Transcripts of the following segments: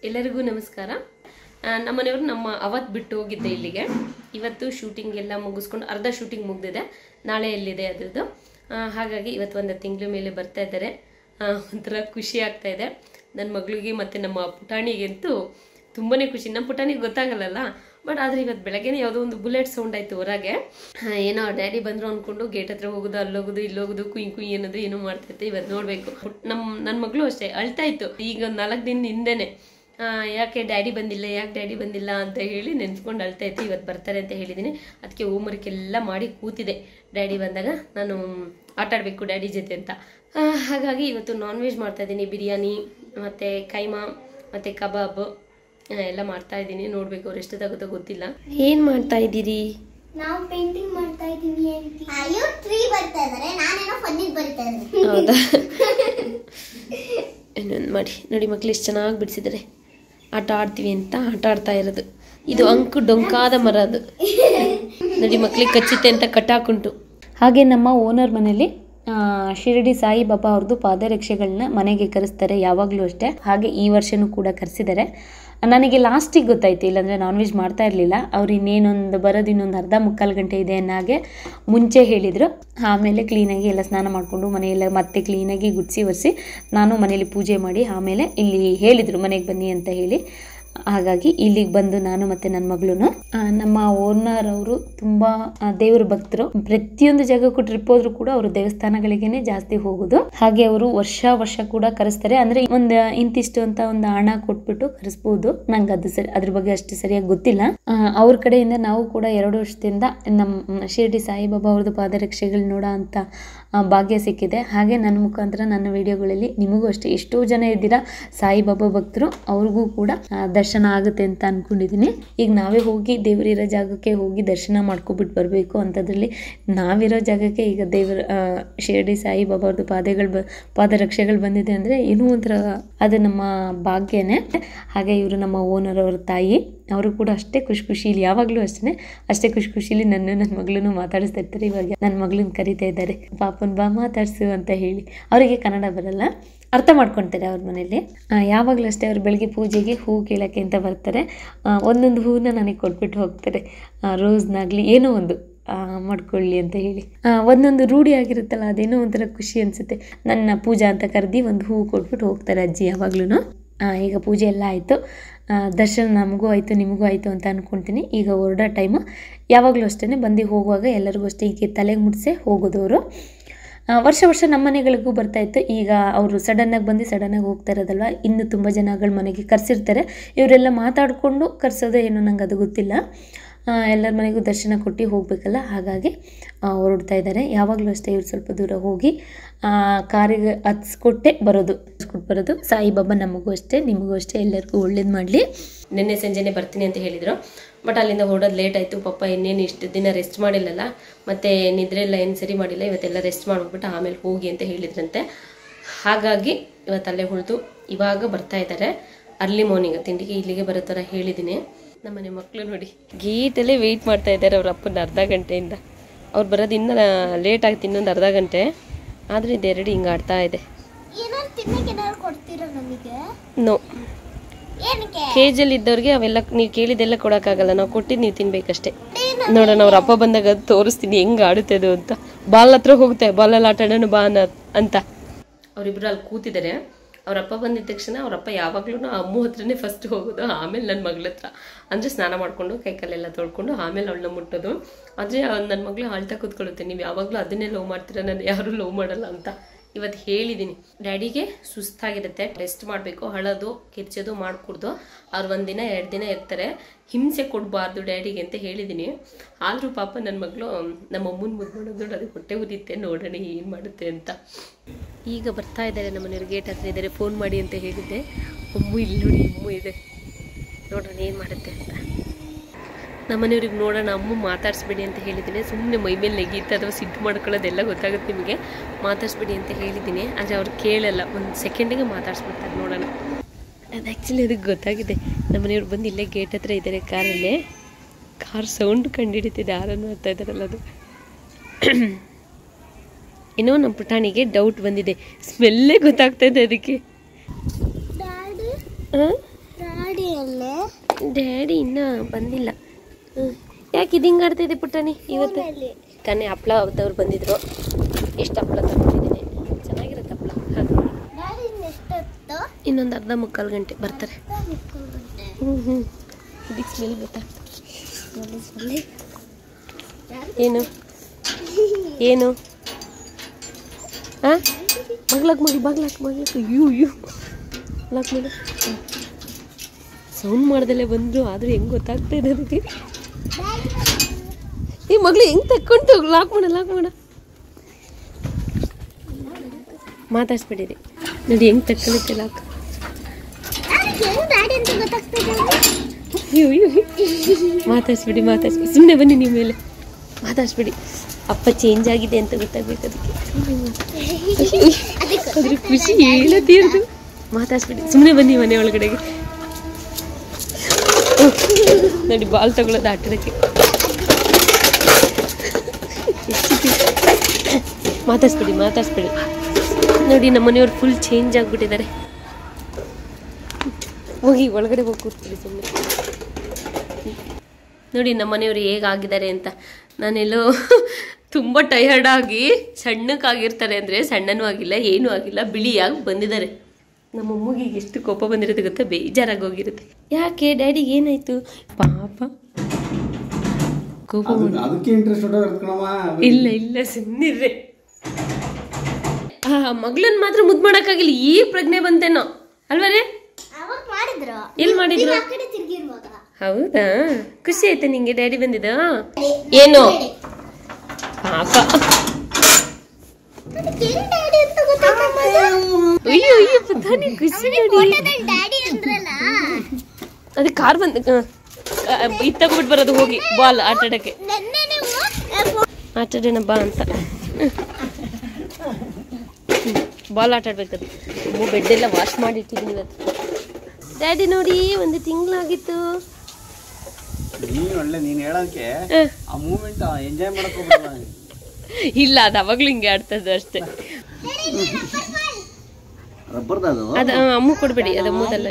ಎಲ್ಲರಿಗೂ ನಮಸ್ಕಾರ ಆ, ನಮ್ಮನೆಯವರು ನಮ್ಮ ಅವತ್ತು ಬಿಟ್ಟು ಹೋಗಿದ್ದೆ ಇಲ್ಲಿಗೆ ಇವತ್ತು ಶೂಟಿಂಗ್ ಎಲ್ಲ ಮುಗಿಸ್ಕೊಂಡು ಅರ್ಧ ಶೂಟಿಂಗ್ ಮುಗ್ದಿದೆ ನಾಳೆ ಎಲ್ಲಿದೆ ಅದ್ರದ್ದು ಆ, ಹಾಗಾಗಿ ಇವತ್ತು ಒಂದು ತಿಂಗಳ ಮೇಲೆ ಬರ್ತಾ ಇದ್ದಾರೆ ಆ, ಒಂಥರ ಖುಷಿ ಆಗ್ತಾ ಇದೆ ನನ್ನ ಮಗಳಿಗೆ ಮತ್ತು ನಮ್ಮ ಪುಟಾಣಿಗಂತೂ ತುಂಬಾ ಖುಷಿ ನಮ್ಮ ಪುಟಾಣಿಗೆ ಗೊತ್ತಾಗಲ್ಲಲ್ಲ ಬಟ್ ಆದರೆ ಇವತ್ತು ಬೆಳಗ್ಗೆನೇ ಯಾವುದೋ ಒಂದು ಬುಲೆಟ್ ಸೌಂಡ್ ಆಯಿತು ಹೊರಗೆ ಆ, ಏನೋ ಡ್ಯಾಡಿ ಬಂದರು ಅಂದ್ಕೊಂಡು ಗೇಟ್ ಹತ್ರ ಹೋಗೋದು ಅಲ್ಲೋಗೋದು ಇಲ್ಲೋಗೋದು ಕುಯ್ ಕುಯ್ ಅನ್ನೋದು ಏನೋ ಮಾಡ್ತೈತೆ ಇವತ್ತು ನೋಡಬೇಕು ನಮ್ಮ ನನ್ನ ಮಗಳು ಅಷ್ಟೇ ಅಳ್ತಾ ಇತ್ತು ಈಗ ಒಂದು ನಾಲ್ಕು ದಿನ ಹಿಂದೆನೆ ಆ, ಯಾಕೆ ಡ್ಯಾಡಿ ಬಂದಿಲ್ಲ ಯಾಕೆ ಡ್ಯಾಡಿ ಬಂದಿಲ್ಲ ಅಂತ ಹೇಳಿ ನೆನ್ಸ್ಕೊಂಡು ಅಳ್ತಾ ಇತ್ತು ಇವತ್ತು ಬರ್ತಾರೆ ಅಂತ ಹೇಳಿದ್ದೀನಿ ಅದಕ್ಕೆ ಹೋಮ್ವರ್ಕ್ ಎಲ್ಲ ಮಾಡಿ ಕೂತಿದೆ ಡ್ಯಾಡಿ ಬಂದಾಗ ನಾನು ಆಟ ಆಡಬೇಕು ಡ್ಯಾಡಿ ಜೊತೆ ಅಂತ ಆ, ಹಾಗಾಗಿ ಇವತ್ತು ನಾನ್ ವೆಜ್ ಮಾಡ್ತಾ ಇದ್ದೀನಿ ಬಿರಿಯಾನಿ ಮತ್ತು ಕೈಮಾ ಮತ್ತು ಕಬಾಬ್ ಆ, ಎಲ್ಲ ಮಾಡ್ತಾ ಇದ್ದೀನಿ ನೋಡಬೇಕು ಅವ್ರು ಎಷ್ಟೊತ್ತಾಗುತ್ತೋ ಗೊತ್ತಿಲ್ಲ ಏನು ಮಾಡ್ತಾ ಇದ್ದೀರಿ ನಾವು ಪೇಂಟಿಂಗ್ ಮಾಡ್ತಾ ಇದೀವಿ ಅಂತ ಅಯ್ಯೋ ಟ್ರೀ ಬರ್ತಾ ಇದಾರೆ ನಾನೇನೋ ಫನ್ನಿಗೆ ಬರಿತಾ ಇದ್ದೀನಿ ಹೌದಾ ಇನ್ನೊಂದು ಮಾಡಿ ನೋಡಿ ಮಕ್ಳು ಎಷ್ಟು ಚೆನ್ನಾಗಿ ಬಿಡಿಸಿದ್ದಾರೆ ಆಟ ಆಡ್ತೀವಿ ಅಂತ ಆಟ ಆಡ್ತಾ ಇರೋದು ಇದು ಅಂಕು ಡೊಂಕಾದ ಮರ ಅದು ನೋಡಿ ಮಕ್ಳಿಗೆ ಕಚ್ಚುತ್ತೆ ಅಂತ ಕಟ್ಟಾಕುಂಟು ಹಾಗೆ ನಮ್ಮ ಓನರ್ ಮನೇಲಿ ಆ, ಶಿರಡಿ ಸಾಯಿಬಾಬಾ ಅವ್ರದ್ದು ಪಾದರಕ್ಷೆಗಳನ್ನ ಮನೆಗೆ ಕರೆಸ್ತಾರೆ ಯಾವಾಗಲೂ ಅಷ್ಟೇ ಹಾಗೆ ಈ ವರ್ಷನೂ ಕೂಡ ಕರೆಸಿದ್ದಾರೆ ನನಗೆ ಲಾಸ್ಟಿಗೆ ಗೊತ್ತಾಯ್ತು ಇಲ್ಲಾಂದರೆ ನಾನ್ ವೆಜ್ ಮಾಡ್ತಾ ಇರಲಿಲ್ಲ ಅವ್ರು ಇನ್ನೇನೊಂದು ಬರೋದು ಇನ್ನೊಂದು ಅರ್ಧ ಮುಕ್ಕಾಲು ಗಂಟೆ ಇದೆ ಅನ್ನಾಗೆ ಮುಂಚೆ ಹೇಳಿದರು ಆಮೇಲೆ ಕ್ಲೀನಾಗಿ ಎಲ್ಲ ಸ್ನಾನ ಮಾಡಿಕೊಂಡು ಮನೆಯೆಲ್ಲ ಮತ್ತೆ ಕ್ಲೀನಾಗಿ ಗುಡಿಸಿ ಒರೆಸಿ ನಾನು ಮನೇಲಿ ಪೂಜೆ ಮಾಡಿ ಆಮೇಲೆ ಇಲ್ಲಿ ಹೇಳಿದರು ಮನೆಗೆ ಬನ್ನಿ ಅಂತ ಹೇಳಿ ಹಾಗಾಗಿ ಇಲ್ಲಿಗೆ ಬಂದು ನಾನು ಮತ್ತೆ ನನ್ನ ಮಗಳು ನಮ್ಮ ಓನರ್ ಅವರು ತುಂಬ ದೇವ್ರ ಭಕ್ತರು ಪ್ರತಿಯೊಂದು ಜಾಗಕ್ಕೂ ಟ್ರಿಪ್ ಹೋದ್ರು ಕೂಡ ಅವರು ದೇವಸ್ಥಾನಗಳಿಗೇನೆ ಜಾಸ್ತಿ ಹೋಗೋದು ಹಾಗೆ ಅವರು ವರ್ಷ ವರ್ಷ ಕೂಡ ಕರೆಸ್ತಾರೆ ಅಂದ್ರೆ ಒಂದು ಇಂತಿಷ್ಟು ಅಂತ ಒಂದು ಹಣ ಕೊಟ್ಬಿಟ್ಟು ಕರೆಸ್ಬೋದು ನಂಗೆ ಅದು ಸರಿ ಅದ್ರ ಬಗ್ಗೆ ಅಷ್ಟು ಸರಿಯಾಗಿ ಗೊತ್ತಿಲ್ಲ ಆ, ಅವ್ರ ಕಡೆಯಿಂದ ನಾವು ಕೂಡ ಎರಡು ವರ್ಷದಿಂದ ನಮ್ಮ ಶಿರಡಿ ಸಾಯಿಬಾಬಾ ಅವ್ರದ್ದು ಪಾದರಕ್ಷೆಗಳು ನೋಡೋ ಅಂತ ಆ, ಭಾಗ್ಯ ಸಿಕ್ಕಿದೆ ಹಾಗೆ ನನ್ನ ಮುಖಾಂತರ ನನ್ನ ವಿಡಿಯೋಗಳಲ್ಲಿ ನಿಮಗೂ ಅಷ್ಟೇ ಎಷ್ಟೋ ಜನ ಇದ್ದೀರಾ ಸಾಯಿಬಾಬಾ ಭಕ್ತರು ಅವ್ರಿಗೂ ಕೂಡ ಆ, ದರ್ಶನ ಆಗುತ್ತೆ ಅಂತ ಅನ್ಕೊಂಡಿದ್ದೀನಿ ಈಗ ನಾವೇ ಹೋಗಿ ದೇವರಿರೋ ಜಾಗಕ್ಕೆ ಹೋಗಿ ದರ್ಶನ ಮಾಡ್ಕೊಬಿಟ್ಟು ಬರಬೇಕು ಅಂಥದ್ರಲ್ಲಿ ನಾವಿರೋ ಜಾಗಕ್ಕೆ ಈಗ ದೇವರ ಆ, ಶಿರಡಿ ಸಾಯಿಬಾಬಾ ಅವ್ರದ್ದು ಪಾದಗಳು ಬ ಪಾದರಕ್ಷೆಗಳು ಬಂದಿದೆ ಅಂದರೆ ಏನೋ ಒಂಥರ ಅದು ನಮ್ಮ ಭಾಗ್ಯನೇ ಹಾಗೆ ಇವರು ನಮ್ಮ ಓನರ್ ಅವ್ರ ತಾಯಿ ಅವರು ಕೂಡ ಅಷ್ಟೇ ಖುಷಿ ಖುಷಿಲಿ ಯಾವಾಗಲೂ ಅಷ್ಟೇ ಅಷ್ಟೇ ಖುಷಿ ಖುಷಿಲಿ ನನ್ನ ನನ್ನ ಮಗಳನ್ನು ಮಾತಾಡಿಸ್ತಾ ಇರ್ತಾರೆ ಇವಾಗ ನನ್ನ ಮಗಳನ್ನ ಕರಿತಾ ಇದ್ದಾರೆ ಪಾಪನ್ ಬಾ ಮಾತಾಡ್ಸು ಅಂತ ಹೇಳಿ ಅವರಿಗೆ ಕನ್ನಡ ಬರಲ್ಲ ಅರ್ಥ ಮಾಡ್ಕೊತಾರೆ ಅವ್ರ ಮನೇಲಿ ಆ, ಯಾವಾಗಲೂ ಅಷ್ಟೇ ಅವ್ರು ಬೆಳಗ್ಗೆ ಪೂಜೆಗೆ ಹೂ ಕೀಳಕ್ಕೆ ಅಂತ ಬರ್ತಾರೆ ಆ, ಒಂದೊಂದು ಹೂವನ್ನ ನನಗೆ ಕೊಟ್ಬಿಟ್ಟು ಹೋಗ್ತಾರೆ ರೋಸ್ನಾಗಲಿ ಏನೋ ಒಂದು ಆ, ಮಾಡ್ಕೊಳ್ಳಿ ಅಂತ ಹೇಳಿ ಆ, ಒಂದೊಂದು ರೂಢಿ ಆಗಿರುತ್ತಲ್ಲ ಅದೇನೋ ಒಂಥರ ಖುಷಿ ಅನಿಸುತ್ತೆ ನನ್ನ ಪೂಜಾ ಅಂತ ಕರೆದಿ ಒಂದು ಹೂವು ಕೊಟ್ಬಿಟ್ಟು ಹೋಗ್ತಾರೆ ಅಜ್ಜಿ ಯಾವಾಗ್ಲೂ ಈಗ ಪೂಜೆ ಎಲ್ಲ ಆಯಿತು ದರ್ಶನ ನಮಗೂ ಆಯಿತು ನಿಮಗೂ ಆಯಿತು ಅಂತ ಅಂದ್ಕೊಳ್ತೀನಿ ಈಗ ಹೊರಡೋ ಟೈಮು ಯಾವಾಗಲೂ ಅಷ್ಟೇ ಬಂದು ಹೋಗುವಾಗ ಎಲ್ಲರಿಗೂ ಅಷ್ಟೇ ಹೀಗೆ ತಲೆಗೆ ಮುಡಿಸೇ ಹೋಗೋದವರು ಆ, ವರ್ಷ ವರ್ಷ ನಮ್ಮ ಮನೆಗಳಿಗೂ ಬರ್ತಾ ಇತ್ತು ಈಗ ಅವರು ಸಡನ್ನಾಗಿ ಬಂದು ಸಡನ್ನಾಗಿ ಹೋಗ್ತಾ ಇರೋದಲ್ವ ಇನ್ನು ತುಂಬ ಜನಗಳ ಮನೆಗೆ ಕರೆಸಿರ್ತಾರೆ ಇವರೆಲ್ಲ ಮಾತಾಡಿಕೊಂಡು ಕರೆಸೋದೇ ಏನೋ ನಂಗೆ ಅದು ಗೊತ್ತಿಲ್ಲ ಆ, ಎಲ್ಲರ ಮನೆಗೂ ದರ್ಶನ ಕೊಟ್ಟು ಹೋಗಬೇಕಲ್ಲ ಹಾಗಾಗಿ ಆ, ಹೊರಡ್ತಾ ಇದ್ದಾರೆ ಯಾವಾಗಲೂ ಅಷ್ಟೇ ಇವ್ರು ಸ್ವಲ್ಪ ದೂರ ಹೋಗಿ ಆ, ಕಾರಿಗೆ ಹತ್ಸ್ಕೊಟ್ಟೆ ಬರೋದು ಹತ್ಸ್ಕೊಟ್ಟು ಬರೋದು ಸಾಯಿಬಾಬಾ ನಮಗೂ ಅಷ್ಟೇ ನಿಮಗೂ ಅಷ್ಟೇ ಎಲ್ಲರಿಗೂ ಒಳ್ಳೇದು ಮಾಡಲಿ ನಿನ್ನೆ ಸಂಜೆನೆ ಬರ್ತೀನಿ ಅಂತ ಹೇಳಿದರು ಬಟ್ ಅಲ್ಲಿಂದ ಹೊರಡೋದು ಲೇಟ್ ಆಯಿತು ಪಾಪ ಇನ್ನೇನು ಇಷ್ಟು ದಿನ ರೆಸ್ಟ್ ಮಾಡಿಲ್ಲಲ್ಲ ಮತ್ತು ನಿದ್ರೆ ಎಲ್ಲ ಏನು ಸರಿ ಮಾಡಿಲ್ಲ ಇವತ್ತೆಲ್ಲ ರೆಸ್ಟ್ ಮಾಡ್ಬಿಟ್ಟು ಆಮೇಲೆ ಹೋಗಿ ಅಂತ ಹೇಳಿದ್ರಂತೆ ಹಾಗಾಗಿ ಇವತ್ತು ಅಲ್ಲೇ ಉಳಿದು ಇವಾಗ ಬರ್ತಾ ಇದ್ದಾರೆ ಅರ್ಲಿ ಮಾರ್ನಿಂಗ್ ತಿಂಡಿಗೆ ಇಲ್ಲಿಗೆ ಬರೋ ಥರ ಹೇಳಿದ್ದೀನಿ ನಮ್ಮನೆ ಮಕ್ಕಳು ನೋಡಿ ಗೇಟಲ್ಲೇ ವೆಯ್ಟ್ ಮಾಡ್ತಾ ಇದ್ದಾರೆ ಅವ್ರ ಅಪ್ಪನ ಅರ್ಧ ಗಂಟೆಯಿಂದ ಅವ್ರು ಬರೋದು ಇನ್ನೂ ಲೇಟ್ ಆಗ್ತಿ ಇನ್ನೊಂದು ಅರ್ಧ ಗಂಟೆ ಆದರೆ ಇದೆರಡು ಹಿಂಗೆ ಆಡ್ತಾ ಇದೆ ಏನಾದ್ರು ತಿನ್ನಕ್ಕೆ ಏನಾದ್ರು ಕೊಡ್ತೀರಾ ನಮಗೆ ನೋ ಏನಕ್ಕೆ ಕೇಜಲ್ಲಿ ಇದ್ದವ್ರಿಗೆ ಅವೆಲ್ಲ ನೀವು ಕೇಳಿದೆಲ್ಲ ಕೊಡೋಕ್ಕಾಗಲ್ಲ ನಾವು ಕೊಟ್ಟಿದ್ದು ನೀವು ತಿನ್ಬೇಕಷ್ಟೇ ನೋಡೋಣ ಅವ್ರ ಅಪ್ಪ ಬಂದಾಗ ಅದು ತೋರಿಸ್ತೀನಿ ಹೆಂಗೆ ಆಡುತ್ತೆ ಅದು ಅಂತ ಬಾಲ್ ಹತ್ರ ಹೋಗುತ್ತೆ ಬಾಲಲ್ಲಿ ಆಟ ಆಡೋಣ ಬಾ ಅನ್ನ ಅಂತ ಅವರಿಬ್ರು ಅಲ್ಲಿ ಕೂತಿದ್ದಾರೆ ಅವ್ರ ಅಪ್ಪ ಬಂದಿದ ತಕ್ಷಣ ಅವ್ರ ಅಪ್ಪ ಯಾವಾಗ್ಲೂ ಅಮ್ಮ ಹತ್ರನೇ ಫಸ್ಟ್ ಹೋಗೋದು ಆಮೇಲೆ ನನ್ನ ಮಗಳ ಹತ್ರ ಅಂದರೆ ಸ್ನಾನ ಮಾಡಿಕೊಂಡು ಕೈಕಾಲೆಲ್ಲ ತೊಳ್ಕೊಂಡು ಆಮೇಲೆ ಅವಳನ್ನ ಮುಟ್ಟೋದು ಆದರೆ ನನ್ನ ಮಗಳು ಅಳ್ತಾ ಕೂತ್ಕೊಳ್ಳುತ್ತೆ ನೀವು ಯಾವಾಗಲೂ ಅದನ್ನೇ ಲವ್ ಮಾಡ್ತೀರಾ ನಾನು ಯಾರೂ ಲವ್ ಮಾಡಲ್ಲ ಅಂತ ಇವತ್ತು ಹೇಳಿದ್ದೀನಿ ಡ್ಯಾಡಿಗೆ ಸುಸ್ತಾಗಿರುತ್ತೆ ರೆಸ್ಟ್ ಮಾಡಬೇಕು ಹಳೋದು ಕಿರ್ಚೋದು ಮಾಡ್ಕೊಡ್ದು ಅವ್ರು ಒಂದಿನ ಎರಡು ದಿನ ಇರ್ತಾರೆ ಹಿಂಸೆ ಕೊಡಬಾರ್ದು ಡ್ಯಾಡಿಗೆ ಅಂತ ಹೇಳಿದ್ದೀನಿ ಆದರೂ ಪಾಪ ನನ್ನ ಮಗಳು ನಮ್ಮ ಅಮ್ಮನ ಮುದ್ದು ಮಾಡೋದು ನೋಡಿ ಅದಕ್ಕೆ ಹೊಟ್ಟೆ ಉರಿಯುತ್ತೆ ನೋಡೋಣ ಏನು ಮಾಡುತ್ತೆ ಅಂತ ಈಗ ಬರ್ತಾ ಇದ್ದಾರೆ ನಮ್ಮ ಮನೆಯವ್ರು ಗೇಟ್ ಹತ್ರ ಇದ್ದಾರೆ ಫೋನ್ ಮಾಡಿ ಅಂತ ಹೇಳಿದ್ದೆ ಅಮ್ಮು ಇಲ್ಲಿ ನೋಡಿ ಅಮ್ಮು ಇದೆ ನೋಡೋಣ ಏನು ಮಾಡುತ್ತೆ ಅಂತ ನಮ್ಮನೆಯವ್ರಿಗೆ ನೋಡೋಣ ಅಮ್ಮ ಮಾತಾಡಿಸ್ಬೇಡಿ ಅಂತ ಹೇಳಿದ್ದೀನಿ ಸುಮ್ಮನೆ ಮೈ ಮೇಲೆ ನೆಗೀತು ಅಥವಾ ಸಿಟ್ಟು ಮಾಡ್ಕೊಳ್ಳೋದೆಲ್ಲ ಗೊತ್ತಾಗುತ್ತೆ ನಿಮಗೆ ಮಾತಾಡಿಸ್ಬೇಡಿ ಅಂತ ಹೇಳಿದ್ದೀನಿ ಆದರೆ ಅವ್ರು ಕೇಳಲ್ಲ ಒಂದು ಸೆಕೆಂಡಿಗೆ ಮಾತಾಡಿಸ್ಬಿಡ್ತಾರೆ ನೋಡೋಣ ಅದು ಆ್ಯಕ್ಚುಲಿ ಅದಕ್ಕೆ ಗೊತ್ತಾಗಿದೆ ನಮ್ಮನೆಯವ್ರು ಬಂದು ಇಲ್ಲೇ ಗೇಟ್ ಹತ್ರ ಇದ್ದಾರೆ ಕಾರಲ್ಲೇ ಕಾರ್ ಸೌಂಡ್ ಕಂಡುಹಿಡಿತಿದೆ ಯಾರನ್ನು ಮಾಡ್ತಾ ಇದ್ದಾರಲ್ಲ ಅದು ಏನೋ ನಮ್ಮ ಪುಟಾಣಿಗೆ ಡೌಟ್ ಬಂದಿದೆ ಸ್ಮೆಲ್ಲೇ ಗೊತ್ತಾಗ್ತಾ ಇದೆ ಅದಕ್ಕೆ ಡ್ಯಾಡಿ ಹಾಂ ಡ್ಯಾಡಿ ಡ್ಯಾಡಿ ಅಲ್ಲೇ ಡ್ಯಾಡಿ ಇನ್ನ ಬಂದಿಲ್ಲ ಹ್ಮ್. ಯಾಕೆ ಇದು ಹಿಂಗೆ ಆಡ್ತಾ ಇದೆ ಪುಟ್ಟಣಿ ಇವತ್ತು ತಾನೇ ಹಪ್ಳ ಅವತ್ತವ್ರು ಬಂದಿದ್ರು ಎಷ್ಟು ಹಪ್ಳ ತಗೊಂಡಿದ್ದೀನಿ ಚೆನ್ನಾಗಿರುತ್ತೆ ಹಪ್ಳ ಹಾಗೆ ಡ್ಯಾಡಿ ಎಷ್ಟೊತ್ತು ಇನ್ನೊಂದು ಅರ್ಧ ಮುಕ್ಕಾಲು ಗಂಟೆ ಬರ್ತಾರೆ ಹ್ಞೂ ಹ್ಞೂ ಇದಕ್ಕೆ ಸ್ಮೆಲ್ ಗೊತ್ತಾಗ್ತದೆ ಏನು ಏನು ಹಾಂ ಮಗ್ಲಾಕ್ ಮಗ್ಲು ಬಾಗ್ಲಾಕ್ ಬಾಗ್ಲಾಕ್ ಅಯ್ಯೋ ಅಯ್ಯೋ ಲಾಕ್ ಮಾಡು ಸೌಂಡ್ ಮಾಡ್ದಲ್ಲೇ ಬಂದರು ಆದರೂ ಹೆಂಗೆ ಗೊತ್ತಾಗ್ತಾ ಇದೆ ಅದಕ್ಕೆ ಈ ಮಗಳು ಹೆಂಗೆ ತಕ್ಕೊಂಡು ಲಾಕ್ ಮಾಡ ಲಾಕ್ ಮಾಡ ಮಾತಾಡ್ಸ್ಬಿಟ್ಟಿರಿ ನೋಡಿ ಹೆಂಗೆ ತಕ್ಕಳುತ್ತೆ ಲಾಕ್ ನನಗೆ ಹೆಂಗ್ ಡ್ಯಾಡಿ ಅಂತ ಗೊತ್ತಾಗ್ತದೆ ಅಯ್ಯೋ ಅಯ್ಯೋ ಮಾತಾಡ್ಸ್ಬಿಡಿ ಮಾತಾಡ್ಸ್ಬಿಡಿ ಸುಮ್ಮನೆ ಬನ್ನಿ ನಿಮ್ಮ ಮೇಲೆ ಮಾತಾಡ್ಸ್ಬಿಡಿ ಅಪ್ಪ ಚೇಂಜ್ ಆಗಿದೆ ಅಂತ ಗೊತ್ತಾಗ್ಬೇಕು ಅದಕ್ಕೆ ಅದ್ರ ಖುಷಿ ಹೇಳತೀರ್ದು ಮಾತಾಡ್ಸ್ಬಿಡಿ ಸುಮ್ಮನೆ ಬನ್ನಿ ಮನೆ ಒಳಗಡೆಗೆ ನೋಡಿ ಬಾಲ್ ತಗೊಳ್ಳೋದು ಆಟದಕ್ಕೆ ಮಾತಾಡ್ಸ್ಬಿಡಿ ಮಾತಾಡ್ಸ್ಬಿಡಿ ನೋಡಿ ನಮ್ಮ ಮನೆಯವ್ರು ಫುಲ್ ಚೇಂಜ್ ಆಗಿಬಿಟ್ಟಿದ್ದಾರೆ ಹೋಗಿ ಒಳಗಡೆ ಹೋಗಿ ಕೂತ್ಬಿಡಿ ಸುಮ್ಮನೆ ನೋಡಿ ನಮ್ಮ ಮನೆಯವರು ಹೇಗಾಗಿದ್ದಾರೆ ಅಂತ ನಾನೆಲ್ಲೋ ತುಂಬ ಟಯರ್ಡ್ ಆಗಿ ಸಣ್ಣಕ್ಕಾಗಿರ್ತಾರೆ ಅಂದರೆ ಸಣ್ಣನೂ ಆಗಿಲ್ಲ ಏನೂ ಆಗಿಲ್ಲ ಬಿಳಿಯಾಗಿ ಬಂದಿದ್ದಾರೆ ನಮ್ಮ ಅಮ್ಮಗೆ ಎಷ್ಟು ಕೋಪ ಬಂದಿರುತ್ತೆ ಗೊತ್ತಾ ಬೇಜಾರಾಗಿ ಹೋಗಿರುತ್ತೆ ಯಾಕೆ ಡ್ಯಾಡಿಗೆ ಏನಾಯ್ತು ಪಾಪ ಕೋಪ ಅದು- ಅದಕ್ಕೆ ಇಂಟ್ರೆಸ್ಟ್ ಕಣಮ್ಮ ಇಲ್ಲ ಇಲ್ಲ ಸುಮ್ಮನಿರ್ರೆ ಆ ಮಗಳನ್ನ ಮಾತ್ರ ಮುದ್ದು ಮಾಡೋಕ್ಕಾಗಿಲ್ಲ ಈ ಪ್ರಜ್ಞೆ ಬಂತೇನೋ ಅಲ್ವಾ ರೇ ಅವಾಗ ಮಾಡಿದ್ರು ಎಲ್ಲಿ ಮಾಡಿದ್ರು ಆ ಕಡೆ ತಿರ್ಗಿರುವಾಗ ಹೌದಾ ಖುಷಿ ಆಯ್ತಾ ನಿಂಗೆ ಡ್ಯಾಡಿ ಬಂದಿದ್ದ ಏನು ಪಾಪ ಅದಕ್ಕೆ ಹೆಂಗ್ ಡ್ಯಾಡಿ ಅಂತ ಗೊತ್ತಾಗ್ತದೆ ಅಯ್ಯೋ ಅಯ್ಯೋ ಪುಟಾಣಿ ಖುಷಿ ನೋಡಿ ಫೋಟೋದಲ್ಲಿ ಡ್ಯಾಡಿ ಅಂದ್ರಲ್ಲ ಅದೇ ಕಾರ್ ಬಂದ ಇದು ತಗೊಂಡ್ಬಿಟ್ಟು ಬರೋದು ಹೋಗಿ ಬಾಲ್ ಆಟ ಆಡಕ್ಕೆ ನೆನ್ನೆ ನೀವು ಆಟ ಆಡೋಣ ಬಾ ಅಂತ ಬಾಲ್ ಆಟ ಆಡ್ಬೇಕದು ಅಮ್ಮು ಬೆಡ್ ಎಲ್ಲ ವಾಶ್ ಮಾಡಿ ಇಟ್ಟಿದ್ದೀನಿ ಇವತ್ತು ಡ್ಯಾಡಿ ನೋಡಿ ಒಂದು ತಿಂಗಳಾಗಿತ್ತು ನೀನ್ ಒಳ್ಳೆ ನೀನ್ ಹೇಳೋದಕ್ಕೆ ಹ. ಆ ಮೂಮೆಂಟ್ ಎಂಜಾಯ್ ಮಾಡಕ್ ಹೋಗ್ಬೇಡ ಇಲ್ಲ ಅದು ಅವಾಗ್ಲೂ ಹಿಂಗೆ ಆಡ್ತದ್ದು ಅಷ್ಟೇ ರಬ್ಬರ್ದ ಅದು ಅದು ಆ, ಅಮ್ಮು ಕೊಡ್ಬೇಡಿ ಅದು ಅಮ್ಮದಲ್ಲ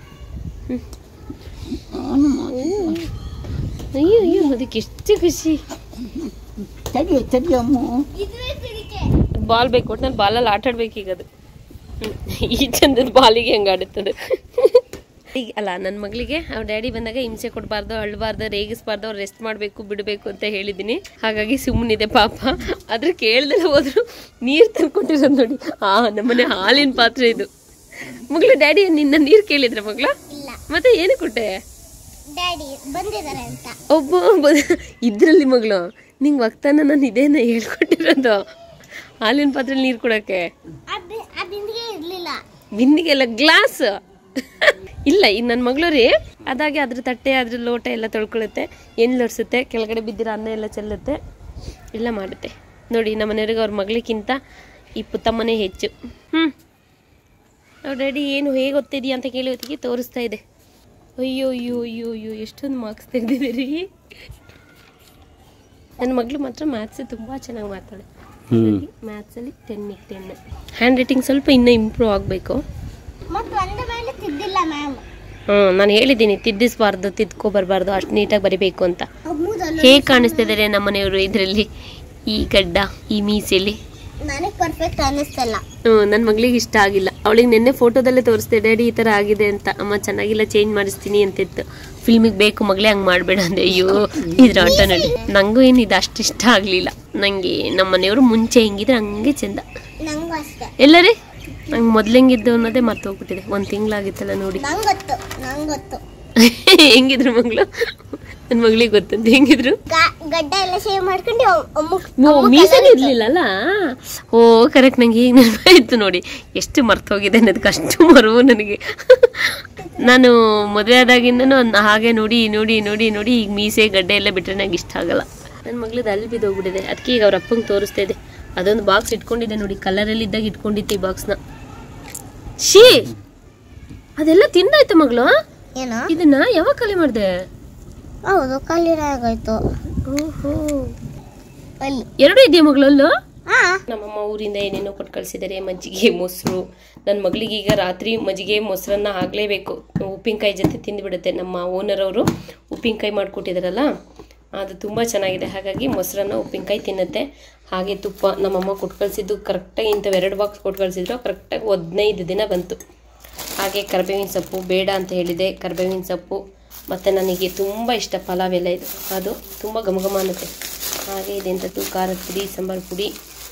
ಅಯ್ಯೋ ಅಯ್ಯೋ ಅದಕ್ಕೆ ಎಷ್ಟು ಖುಷಿ ಇದುವೇ ತಿರುಗಿ ಬಾಲ್ ಬೇಕು ಒಟ್ನಲ್ಲಿ ಬಾಲಲ್ಲಿ ಆಟ ಆಡ್ಬೇಕು ಈಗ ಅದು ಹ್ಮ್. ಈ ಚಂದದ ಬಾಲಿಗೆ ಹೆಂಗೆ ಆಡುತ್ತದೆ ಈಗ ಅಲ್ಲ ನನ್ನ ಮಗಳಿಗೆ ಅವ್ರ ಡ್ಯಾಡಿ ಬಂದಾಗ ಹಿಂಸೆ ಕೊಡಬಾರ್ದು ಅಳ್ಬಾರ್ದು ರೇಗಿಸ್ಬಾರ್ದು ಅವ್ರು ರೆಸ್ಟ್ ಮಾಡಬೇಕು ಬಿಡಬೇಕು ಅಂತ ಹೇಳಿದ್ದೀನಿ ಹಾಗಾಗಿ ಸುಮ್ಮನಿದೆ ಪಾಪ ಆದ್ರೆ ಕೇಳ್ದಲ್ಲ ಹೋದ್ರು ನೀರು ತಂದ್ಕೊಟ್ಟಿರೋದು ನೋಡಿ ಆ ನಮ್ಮನೆ ಹಾಲಿನ ಪಾತ್ರೆ ಇದು ಮಗಳು ಡ್ಯಾಡಿ ನಿನ್ನ ನೀರು ಕೇಳಿದ್ರ ಮಗಳ ಇಲ್ಲ ಮತ್ತೆ ಏನು ಕೊಟ್ಟೆ ಡ್ಯಾಡಿ ಬಂದಿದ್ದಾರೆ ಅಂತ ಒಬ್ಬ ಒಬ್ಬ ಇದ್ರಲ್ಲಿ ಮಗಳು ನಿಂಗೆ ವಕ್ತಾನ ನಾನು ಇದೇನ ಹೇಳ್ಕೊಟ್ಟಿರೋದು ಹಾಲಿನ ಪಾತ್ರೆಲಿ ನೀರು ಕೊಡೋಕ್ಕೆ ಆ ಬಿ- ಆ ಬಿಂದಿಗೆ ಇರ್ಲಿಲ್ಲ ಬಿಂದಿಗೆಲ್ಲ ಗ್ಲಾಸ್ ಇಲ್ಲ ಇನ್ನು ನನ್ನ ಮಗಳು ರೀ ಅದಾಗೆ ಅದ್ರ ತಟ್ಟೆ ಅದ್ರ ಲೋಟ ಎಲ್ಲ ತೊಳ್ಕೊಳ್ಳುತ್ತೆ ಎಣ್ಣೆ ಒರೆಸುತ್ತೆ ಕೆಳಗಡೆ ಬಿದ್ದಿರೋ ಅನ್ನ ಎಲ್ಲ ಚೆಲ್ಲುತ್ತೆ ಎಲ್ಲ ಮಾಡುತ್ತೆ ನೋಡಿ ನಮ್ಮ ಮನೆಯವ್ರಿಗೆ ಅವ್ರ ಮಗಳಿಗಿಂತ ಈ ಪುತ್ತಮ್ಮನೇ ಹೆಚ್ಚು ಹ್ಞೂ ಅವ್ರ ಡ್ಯಾಡಿ ಏನು ಹೇಗೆ ಓದ್ತಿದ್ಯಾ ಅಂತ ಕೇಳಿ ಹೊತ್ತಿಗೆ ತೋರಿಸ್ತಾ ಇದೆ ಅಯ್ಯೋ ಅಯ್ಯೋ ಅಯ್ಯೋ ಅಯ್ಯೋ ಎಷ್ಟೊಂದು ಮಾರ್ಕ್ಸ್ ತೆಗೆದಿದ್ದೀರಿ ನನ್ನ ಮಗಳು ಮಾತ್ರ ಮ್ಯಾಥ್ಸ್ ತುಂಬ ಚೆನ್ನಾಗಿ ಮಾತಾಳೆ ಮ್ಯಾಥ್ಸಲ್ಲಿ ಟೆನ್ನಿಗೆ ಟೆನ್ ಹ್ಯಾಂಡ್ ರೈಟಿಂಗ್ ಸ್ವಲ್ಪ ಇನ್ನೂ ಇಂಪ್ರೂವ್ ಆಗಬೇಕು ಮತ್ತು ಒಂದ ಮೇಲೆ ತಿದ್ದಿಲ್ಲ ಮ್ಯಾಮ್ ಹ್ಞೂ ನಾನು ಹೇಳಿದ್ದೀನಿ ತಿದ್ದಿಸ್ಬಾರ್ದು ತಿದ್ಕೊ ಬರಬಾರ್ದು ಅಷ್ಟು ನೀಟಾಗಿ ಬರಿಬೇಕು ಅಂತ ಮೂದಲ್ಲ ಹೇಗೆ ಕಾಣಿಸ್ತಿದ್ದಾರೆ ನಮ್ಮ ಮನೆಯವರು ಇದರಲ್ಲಿ ಈ ಗಡ್ಡ ಈ ಮೀಸೆಲಿ ನನಗೆ ಪರ್ಫೆಕ್ಟ್ ಅನ್ನಿಸ್ತಲ್ಲ ಹ್ಞೂ ನನ್ನ ಮಗಳಿಗೆ ಇಷ್ಟ ಆಗಿಲ್ಲ ಅವಳಿಗೆ ನಿನ್ನೆ ಫೋಟೋದಲ್ಲೇ ತೋರಿಸ್ದೆ ಡ್ಯಾಡಿ ಈ ಥರ ಆಗಿದೆ ಅಂತ ಅಮ್ಮ ಚೆನ್ನಾಗಿಲ್ಲ ಚೇಂಜ್ ಮಾಡಿಸ್ತೀನಿ ಅಂತಿತ್ತು ಫಿಲ್ಮಿಗೆ ಬೇಕು ಮಗಳೇ ಹಂಗೆ ಮಾಡಬೇಡ ಅಂದೆ ಅಯ್ಯೋ ಇದ್ರ ಆಟ ನೋಡಿ ನನಗೂ ಏನು ಇದು ಅಷ್ಟು ಇಷ್ಟ ಆಗಲಿಲ್ಲ ನನಗೆ ನಮ್ಮ ಮನೆಯವರು ಮುಂಚೆ ಹೆಂಗಿದ್ರೆ ಹಂಗೆ ಚಂದ ನಂಗೂ ಅಷ್ಟೇ ಎಲ್ಲರೇ ನಂಗೆ ಮೊದ್ಲು ಹೆಂಗಿದ್ದು ಅನ್ನೋದೇ ಮರ್ತು ಹೋಗ್ಬಿಟ್ಟಿದೆ ಒಂದು ತಿಂಗಳಾಗಿತ್ತಲ್ಲ ನೋಡಿ ನಂಗೆ ಗೊತ್ತು ನಂಗೆ ಗೊತ್ತು ಹೆಂಗಿದ್ರು ಮಗಳು ನನ್ನ ಮಗಳಿಗೆ ಗೊತ್ತಂತ ಹೆಂಗಿದ್ರು ಗ- ಗಡ್ಡ ಎಲ್ಲ ಶೇವ್ ಮಾಡ್ಕೊಂಡು ಅಮ್ಮಕ್ ಓ ಮೀಸಲು ಇರ್ಲಿಲ್ಲಲ್ಲ ಓ ಕರೆಕ್ಟ್ ನಂಗೆ ಈಗ ನೆನಪಾಯ್ತು ನೋಡಿ ಎಷ್ಟು ಮರ್ತೋಗಿದೆ ಅನ್ನೋದಕ್ಕೆ ಅಷ್ಟು ಮರುವು ನನಗೆ ನಾನು ಮದುವೆ ಆದಾಗಿಂದನೂ ಅದ್ನ ಹಾಗೆ ನೋಡಿ ನೋಡಿ ನೋಡಿ ನೋಡಿ ಈಗ ಮೀಸೆ ಗಡ್ಡೆ ಎಲ್ಲ ಬಿಟ್ಟರೆ ನಂಗೆ ಇಷ್ಟ ಆಗಲ್ಲ ನನ್ನ ಮಗಳದ್ದು ಅಲ್ಲಿ ಬಿದ್ದೋಗ್ಬಿಟ್ಟಿದೆ ಅದಕ್ಕೆ ಈಗ ಅವ್ರ ಅಪ್ಪಂಗೆ ತೋರಿಸ್ತಾ ಇದೆ ಅದೊಂದು ಬಾಕ್ಸ್ ಇಟ್ಕೊಂಡಿದ್ದೆ ನೋಡಿ ಕಲರಲ್ಲಿ ಇದ್ದಾಗ ಇಟ್ಕೊಂಡಿದ್ದೆ ಈ ಬಾಕ್ಸ್ನ ಶೀ ಅದೆಲ್ಲ ತಿಂದಾಯ್ತು ಮಗಳು ಏನೋ ಇದನ್ನ ಯಾವಾಗ ಖಾಲಿ ಮಾಡಿದೆ ಹೌದು ಕಲ್ಲಿರ ಆಗೋಯ್ತು ಓಹೋ ಅಲ್ಲಿ ಎರಡು ಇದೆಯಾ ಮಗಳಲ್ಲೂ ನಮ್ಮಮ್ಮ ಊರಿಂದ ಏನೇನೋ ಕೊಟ್ಟು ಕಳಿಸಿದ್ದಾರೆ ಮಜ್ಜಿಗೆ ಮೊಸರು ನನ್ನ ಮಗಳಿಗೆ ಈಗ ರಾತ್ರಿ ಮಜ್ಜಿಗೆ ಮೊಸರನ್ನ ಆಗಲೇಬೇಕು ಉಪ್ಪಿನಕಾಯಿ ಜೊತೆ ತಿಂದುಬಿಡುತ್ತೆ ನಮ್ಮ ಓನರ್ ಅವರು ಉಪ್ಪಿನಕಾಯಿ ಮಾಡಿಕೊಟ್ಟಿದ್ದಾರಲ್ಲ ಅದು ತುಂಬ ಚೆನ್ನಾಗಿದೆ ಹಾಗಾಗಿ ಮೊಸರನ್ನ ಉಪ್ಪಿನಕಾಯಿ ತಿನ್ನುತ್ತೆ ಹಾಗೆ ತುಪ್ಪ ನಮ್ಮಮ್ಮ ಕೊಟ್ಟು ಕಳಿಸಿದ್ದು ಕರೆಕ್ಟಾಗಿ ಇಂಥವು ಎರಡು ಬಾಕ್ಸ್ ಕೊಟ್ಟು ಕಳಿಸಿದ್ರು ಕರೆಕ್ಟಾಗಿ ಹದಿನೈದು ದಿನ ಬಂತು ಹಾಗೆ ಕರಿಬೇವಿನ ಸೊಪ್ಪು ಬೇಡ ಅಂತ ಹೇಳಿದೆ ಕರಿಬೇವಿನ ಸೊಪ್ಪು ಮತ್ತು ನನಗೆ ತುಂಬ ಇಷ್ಟ ಪಲಾವ್ ಎಲ್ಲ ಇದು ಅದು ತುಂಬ ಘಮಘಮ ಅನ್ನುತ್ತೆ ಹಾಗೆ ಇದೆಂಥದ್ದು ಖಾರದ ಪುಡಿ ಸಾಂಬಾರು ಪುಡಿ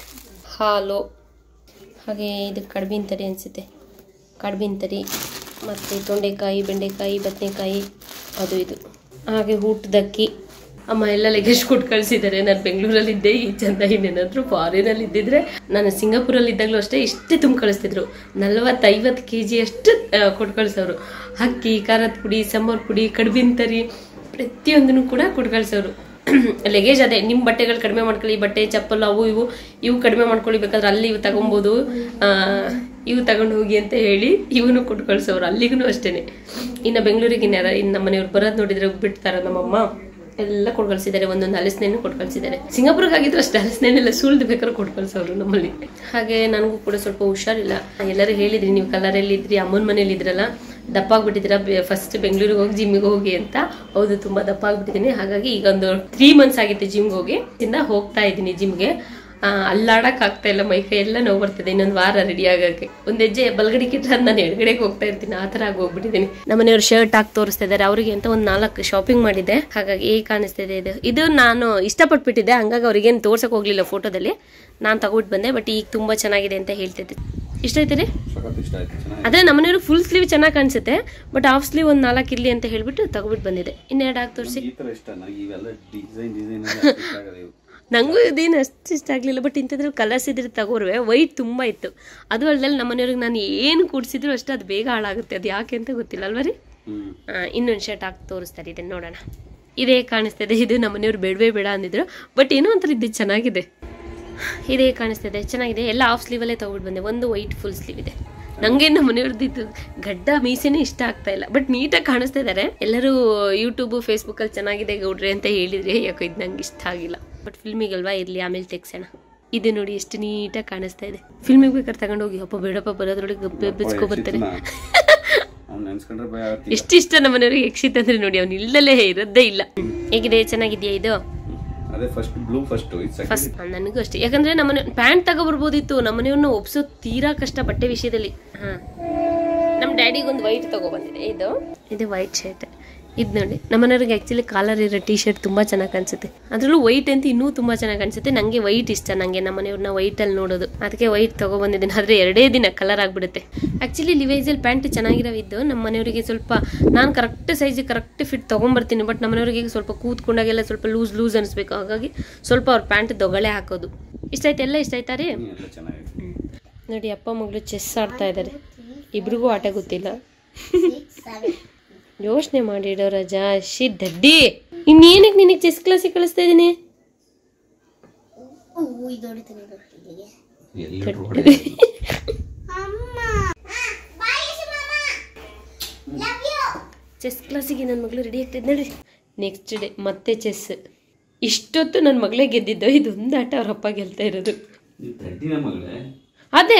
ಹಾಲು ಹಾಗೆ ಇದು ಕಡ್ಬಿನ ತರಿ ಅನಿಸುತ್ತೆ ಕಡ್ಬಿನ ತರಿ ಮತ್ತು ತೊಂಡೆಕಾಯಿ ಬೆಂಡೆಕಾಯಿ ಬದನೆಕಾಯಿ ಅದು ಇದು ಹಾಗೆ ಊಟದಕ್ಕಿ ಅಮ್ಮ ಎಲ್ಲ ಲಗೇಜ್ ಕೊಟ್ಟು ಕಳಿಸಿದ್ದಾರೆ ನಾನು ಬೆಂಗಳೂರಲ್ಲಿದ್ದೆ ಈ ಚಂದ ಇನ್ನೇನಾದರೂ ಫಾರಿನಲ್ಲಿ ಇದ್ದಿದ್ರೆ ನಾನು ಸಿಂಗಾಪುರಲ್ಲಿ ಇದ್ದಾಗಲೂ ಅಷ್ಟೇ ಇಷ್ಟೇ ತುಂಬ ಕಳಿಸ್ತಿದ್ರು ನಲ್ವತ್ತೈವತ್ತು ಕೆ ಜಿ ಅಷ್ಟು ಆ, ಕೊಟ್ಟು ಕಳಿಸೋರು ಅಕ್ಕಿ ಖಾರದ ಪುಡಿ ಸಾಂಬಾರು ಪುಡಿ ಕಡ್ಬಿನ ತರಿ ಪ್ರತಿಯೊಂದನ್ನು ಕೂಡ ಕೊಟ್ಟು ಕಳಿಸೋರು ಲಗೇಜ್ ಅದೇ ನಿಮ್ಮ ಬಟ್ಟೆಗಳು ಕಡಿಮೆ ಮಾಡ್ಕೊಳ್ಳಿ ಬಟ್ಟೆ ಚಪ್ಪಲ್ ಅವು ಇವು ಇವು ಕಡಿಮೆ ಮಾಡ್ಕೊಳ್ಳಿ ಬೇಕಾದ್ರೆ ಅಲ್ಲಿ ಇವು ತಗೊಬೋದು ಆ, ಇವು ತಗೊಂಡು ಹೋಗಿ ಅಂತ ಹೇಳಿ ಇವನು ಕೊಟ್ಟು ಕಳ್ಸೋರು ಅಲ್ಲಿಗೂ ಅಷ್ಟೇನೆ ಇನ್ನು ಬೆಂಗಳೂರಿಗೆ ಇನ್ಯಾರ ಇನ್ನು ನಮ್ಮ ಮನೆಯವ್ರು ಬರೋದು ನೋಡಿದ್ರೆ ಬಿಡ್ತಾರ ನಮ್ಮಮ್ಮ ಎಲ್ಲ ಕೊಟ್ಟು ಕಳ್ಸಿದ್ದಾರೆ ಒಂದೊಂದು ಹಲಸಿನೆಣ್ಣು ಕೊಟ್ಟು ಕಳ್ಸಿದ್ದಾರೆ ಸಿಂಗಾಪುರ್ಗೆ ಆಗಿದ್ರು ಅಷ್ಟೇ ಹಲಸಿನೆಣ್ಣೆಲ್ಲ ಸುಳ್ದು ಬೇಕಾದ್ರೆ ಕೊಟ್ಟು ಕಳ್ಸೋರು ನಮ್ಮಲ್ಲಿ ಹಾಗೆ ನನಗೂ ಕೂಡ ಸ್ವಲ್ಪ ಹುಷಾರಿಲ್ಲ ಎಲ್ಲರೂ ಹೇಳಿದ್ರಿ ನೀವು ಕಲರಲ್ಲಿ ಇದ್ರಿ ಅಮ್ಮನ ಮನೇಲಿ ಇದ್ರಲ್ಲ ದಪ್ಪ ಆಗ್ಬಿಟ್ಟಿದ್ದೀರಾ ಫಸ್ಟ್ ಬೆಂಗಳೂರಿಗೆ ಹೋಗಿ ಜಿಮ್ಮಿಗೆ ಹೋಗಿ ಅಂತ ಹೌದು ತುಂಬಾ ದಪ್ಪ ಆಗ್ಬಿಟ್ಟಿದ್ದೀನಿ ಹಾಗಾಗಿ ಈಗ ಒಂದು ತ್ರೀ ಮಂತ್ಸ್ ಆಗಿತ್ತು ಜಿಮ್ಗೆ ಹೋಗಿ ಇಂದ ಹೋಗ್ತಾ ಇದ್ದೀನಿ ಜಿಮ್ಗೆ ಅಲ್ಲಾಡಕ್ ಆಗ್ತಾ ಇಲ್ಲ ಮೈ ಕೈ ಎಲ್ಲ ನೋವು ಬರ್ತಿದೆ ಇನ್ನೊಂದು ವಾರ ರೆಡಿ ಆಗಕ್ಕೆ ಒಂದ್ ಹೆಜ್ಜೆ ಬಲ್ಗಡೆ ಕಿಟ್ರೆ ನಾನು ಎಡಗಡೆಗೆ ಹೋಗ್ತಾ ಇರ್ತೀನಿ ಆ ತರ ಆಗಿ ಹೋಗ್ಬಿಟ್ಟಿದ್ದೀನಿ ನಮ್ಮನೆಯವ್ರು ಶರ್ಟ್ ಹಾಕಿ ತೋರಿಸ್ತಾ ಇದ್ದಾರೆ ಅವರಿಗೆ ಅಂತ ಒಂದ್ ನಾಲ್ಕು ಶಾಪಿಂಗ್ ಮಾಡಿದ್ದೆ ಹಾಗಾಗಿ ಹೇಗೆ ಕಾಣಿಸ್ತಿದೆ ಇದು ಇದು ನಾನು ಇಷ್ಟಪಟ್ಬಿಟ್ಟಿದ್ದೆ ಹಂಗಾಗಿ ಅವ್ರಿಗೇನು ತೋರ್ಸಕ್ ಹೋಗ್ಲಿಲ್ಲ ಫೋಟೋದಲ್ಲಿ ನಾನು ತಗೊಬಿಟ್ಟು ಬಂದೆ ಬಟ್ ಈಗ ತುಂಬಾ ಚೆನ್ನಾಗಿದೆ ಅಂತ ಹೇಳ್ತಿದ್ದೆ ಇಷ್ಟ ಐತೆ ರೀ ಸಖತ್ ಇಷ್ಟ ಆಯ್ತು ಚೆನ್ನಾಗಿ ಅದೇ ನಮ್ಮನೆಯವರು ಫುಲ್ ಸ್ಲೀವ್ ಚೆನ್ನಾಗಿ ಕಾಣಿಸುತ್ತೆ ಬಟ್ ಹಾಫ್ ಸ್ಲೀವ್ ಒಂದು ನಾಲ್ಕು ಇರ್ಲಿ ಅಂತ ಹೇಳ್ಬಿಟ್ಟು ತಗೊಬಿಟ್ಟು ಬಂದಿದೆ ಇನ್ನೆರಡು ಹಾಕಿ ತೋರಿಸಿ ಈ ತರ ಇಷ್ಟ ನನಗೆ ಇವೆಲ್ಲ ಡಿಸೈನ್ ಡಿಸೈನ್ ಇಷ್ಟ ಆಗದೆ ಇವು ನನಗೂ ಇದೇನು ಅಷ್ಟು ಇಷ್ಟ ಆಗಲಿಲ್ಲ ಬಟ್ ಇಂಥದ್ರಲ್ಲಿ ಕಲರ್ಸ್ ಇದ್ರೆ ತಗೋರ್ವೆ ವೈಟ್ ತುಂಬ ಇತ್ತು ಅದು ಅಲ್ಲದೆ ನಮ್ಮನೆಯವ್ರಿಗೆ ನಾನು ಏನು ಕೂಡಿಸಿದ್ರು ಅಷ್ಟೇ ಅದು ಬೇಗ ಹಾಳಾಗುತ್ತೆ ಅದು ಯಾಕೆ ಅಂತ ಗೊತ್ತಿಲ್ಲ ಅಲ್ವಾ ರೀ ಹ್ಮ್ ಇನ್ನೊಂದು ಶರ್ಟ್ ಹಾಕಿ ತೋರಿಸ್ತಾರೆ ಇದನ್ನು ನೋಡೋಣ ಇದೇ ಕಾಣಿಸ್ತಿದೆ ಇದು ನಮ್ಮನೆಯವ್ರು ಬೇಡವೇ ಬೇಡ ಅಂದಿದ್ರು ಬಟ್ ಏನೋ ಒಂಥರ ಇದು ಚೆನ್ನಾಗಿದೆ ಇದೇ ಕಾಣಿಸ್ತಿದೆ ಚೆನ್ನಾಗಿದೆ ಎಲ್ಲ ಹಾಫ್ ಸ್ಲೀವಲ್ಲೇ ತೊಗೊಬಿಟ್ಟು ಬಂದೆ ಒಂದು ವೈಟ್ ಫುಲ್ ಸ್ಲೀವ್ ಇದೆ ನಂಗೆ ನಮ್ಮ ಮನೆಯವ್ರದ್ದು ಇದು ಗಡ್ಡ ಮೀಸೆನೇ ಇಷ್ಟ ಆಗ್ತಾ ಇಲ್ಲ ಬಟ್ ನೀಟಾಗಿ ಕಾಣಿಸ್ತಾ ಇದ್ದಾರೆ ಎಲ್ಲರೂ ಯೂಟ್ಯೂಬು ಫೇಸ್ಬುಕ್ಕಲ್ಲಿ ಚೆನ್ನಾಗಿದೆ ಗೌಡ್ರೆ ಅಂತ ಹೇಳಿದ್ರೆ ಯಾಕೋ ಇದು ನಂಗೆ ಇಷ್ಟ ಆಗಿಲ್ಲ ಬಟ್ ಫಿಲ್ಮಿಗಲ್ವಾ ಇರಲಿ ಆಮೇಲೆ ತೆಗ್ಸೋಣ ಇದು ನೋಡಿ ಎಷ್ಟು ನೀಟಾಗಿ ಕಾಣಿಸ್ತಾ ಇದೆ ಫಿಲ್ಮಿಗೆ ಬೇಕಾದ್ರೆ ತಗೊಂಡೋಗಿ ಅಪ್ಪ ಬೇಡಪ್ಪ ಬರೋದ್ರೊಳಗೆ ಗಬ್ಬೆ ಬೆಚ್ಕೊ ಬರ್ತಾರೆ ಅವ್ನು ನೆನ್ಸ್ಕೊಂಡ್ರೆ ಭಯ ಆಗ್ತಿದೆ ಎಷ್ಟು ಇಷ್ಟ ನಮ್ಮನೆಯವ್ರಿಗೆ ಯಕ್ಷಿತ್ ಅಂದ್ರೆ ನೋಡಿ ಅವ್ನು ಇಲ್ಲಲೇ ಇರೋದೇ ಇಲ್ಲ ಹೇಗಿದೆ ಚೆನ್ನಾಗಿದೆಯಾ ಇದು ಅದೇ ಫಸ್ಟ್ ಬ್ಲೂ ಫಸ್ಟ್ ಇದು ಸೆಕೆಂಡ್ ಫಸ್ಟ್ ನನಗೂ ಅಷ್ಟೇ ಯಾಕಂದ್ರೆ ನಮ್ಮನೆ ಪ್ಯಾಂಟ್ ತಗೋಬರ್ಬೋದಿತ್ತು ನಮ್ಮನೆಯವ್ರನ್ನ ಒಪ್ಸೋದು ತೀರಾ ಕಷ್ಟ ಬಟ್ಟೆ ವಿಷಯದಲ್ಲಿ ಹಾ ನಮ್ಮ ಡ್ಯಾಡಿಗೆ ಒಂದು ವೈಟ್ ತಗೊಬಂದಿದೆ ಇದು ಇದು ವೈಟ್ ಶರ್ಟ್ ಇದು ನೋಡಿ ನಮ್ಮನೆಯವ್ರಿಗೆ ಆ್ಯಕ್ಚುಲಿ ಕಾಲರ್ ಇರೋ ಟಿ ಶರ್ಟ್ ತುಂಬ ಚೆನ್ನಾಗಿ ಕಾಣಿಸುತ್ತೆ ಅದರಲ್ಲೂ ವೈಟ್ ಅಂತ ಇನ್ನೂ ತುಂಬ ಚೆನ್ನಾಗಿ ಕಾಣಿಸುತ್ತೆ ನನಗೆ ವೈಟ್ ಇಷ್ಟ ನನಗೆ ನಮ್ಮನೆಯವ್ರನ್ನ ವೈಟಲ್ಲಿ ನೋಡೋದು ಅದಕ್ಕೆ ವೈಟ್ ತೊಗೊಬಂದಿದ್ದೀನಿ ಆದರೆ ಎರಡೇ ದಿನ ಕಲರ್ ಆಗಿಬಿಡುತ್ತೆ ಆ್ಯಕ್ಚುಲಿ ಲಿವೈಸಲ್ಲಿ ಪ್ಯಾಂಟ್ ಚೆನ್ನಾಗಿರೋವಿದ್ದು ನಮ್ಮ ಮನೆಯವರಿಗೆ ಸ್ವಲ್ಪ ನಾನು ಕರೆಕ್ಟ್ ಸೈಜ್ ಕರೆಕ್ಟ್ ಫಿಟ್ ತೊಗೊಂಬರ್ತೀನಿ ಬಟ್ ನಮ್ಮನೆಯವರಿಗೆ ಸ್ವಲ್ಪ ಕೂತ್ಕೊಂಡಾಗೆಲ್ಲ ಸ್ವಲ್ಪ ಲೂಸ್ ಲೂಸ್ ಅನಿಸ್ಬೇಕು ಹಾಗಾಗಿ ಸ್ವಲ್ಪ ಅವ್ರ ಪ್ಯಾಂಟ್ ದೊಗಳೆ ಹಾಕೋದು ಇಷ್ಟ ಆಯ್ತು ಎಲ್ಲ ಇಷ್ಟ ಆಯ್ತಾ ರೀ ಎಲ್ಲ ಚೆನ್ನಾಗಿದೆ ನೋಡಿ ಅಪ್ಪ ಮಗಳು ಚೆಸ್ ಆಡ್ತಾ ಇದ್ದಾರೆ ಇಬ್ರಿಗೂ ಆಟ ಗೊತ್ತಿಲ್ಲ ಯೋಚನೆ ಮಾಡಿಡೋ ರಜಾ ಶಿ ದಡ್ಡಿ ಇನ್ನೇನಕ್ಕೆ ನಿನಗೆ ಚೆಸ್ ಕ್ಲಾಸಿಗೆ ಕಳಿಸ್ತಾ ಇದ್ದೀನಿ ಇದು ಹೊಡಿತೀನಿ ಗೊತ್ತಿದೆ ಎಲ್ಲಿ ಅಮ್ಮ ಬಾಯ್ ಮಾಮ ಲವ್ ಯು ಚೆಸ್ ಕ್ಲಾಸಿಗೆ ನನ್ನ ಮಗಳು ರೆಡಿ ಆಗ್ತಿದ್ ನೋಡ್ರಿ ನೆಕ್ಸ್ಟ್ ಡೇ ಮತ್ತೆ ಚೆಸ್ ಇಷ್ಟೊತ್ತು ನನ್ನ ಮಗಳೇ ಗೆದ್ದಿದ್ದು ಇದೊಂದು ಆಟ ಅವ್ರ ಅಪ್ಪ ಗೆಲ್ತಾ ಇರೋದು ನೀವು ತಡ್ಡಿನ ಮಗಳೇ ಅದೇ